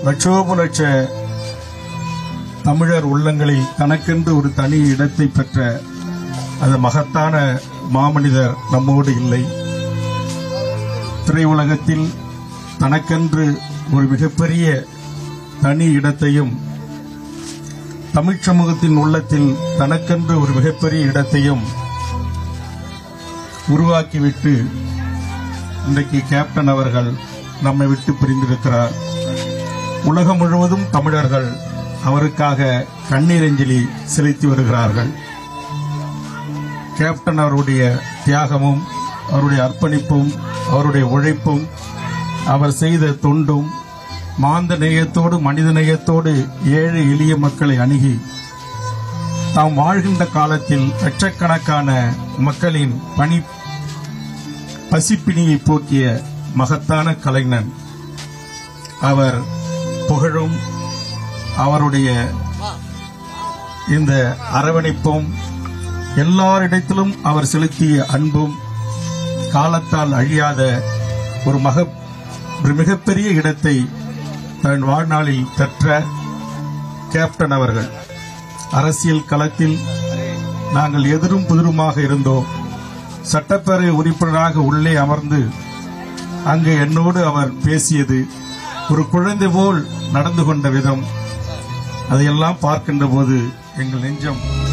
லட்சோப லட்ச தமிழர் உள்ளங்களில் தனக்கென்று ஒரு தனி இடத்தை பெற்ற அந்த மகத்தான மாமனிதர் நம்மோடு இல்லை திரையுலகத்தில் தனக்கென்று ஒரு மிகப்பெரிய தனி இடத்தையும் தமிழ்ச் சமூகத்தின் உள்ளத்தில் தனக்கென்று ஒரு மிகப்பெரிய இடத்தையும் உருவாக்கிவிட்டு இன்றைக்கு கேப்டன் அவர்கள் நம்மை விட்டு பிரிந்திருக்கிறார் உலகம் முழுவதும் தமிழர்கள் அவருக்காக கண்ணீரஞ்சலி செலுத்தி வருகிறார்கள் கேப்டன் அவருடைய தியாகமும் அவருடைய அர்ப்பணிப்பும் அவருடைய உழைப்பும் அவர் செய்த தொண்டும் மாந்த நேயத்தோடு மனித நேயத்தோடு ஏழை எளிய மக்களை அணுகி தாம் வாழ்கின்ற காலத்தில் லட்சக்கணக்கான மக்களின் பணி பசிப்பிணியை போக்கிய மகத்தான கலைஞன் அவர் புகழும் அவருடைய இந்த அரவணைப்பும் எல்லாரிடத்திலும் அவர் செலுத்திய அன்பும் காலத்தால் அழியாத ஒரு மக ஒரு மிகப்பெரிய இடத்தை தன் வாழ்நாளில் பெற்ற கேப்டன் அவர்கள் அரசியல் களத்தில் நாங்கள் எதிரும் புதிருமாக இருந்தோம் சட்டப்பேரவை உறுப்பினராக உள்ளே அமர்ந்து அங்கு என்னோடு அவர் பேசியது ஒரு குழந்தை போல் நடந்து கொண்ட விதம் அதையெல்லாம் பார்க்கின்ற போது எங்கள் நெஞ்சம்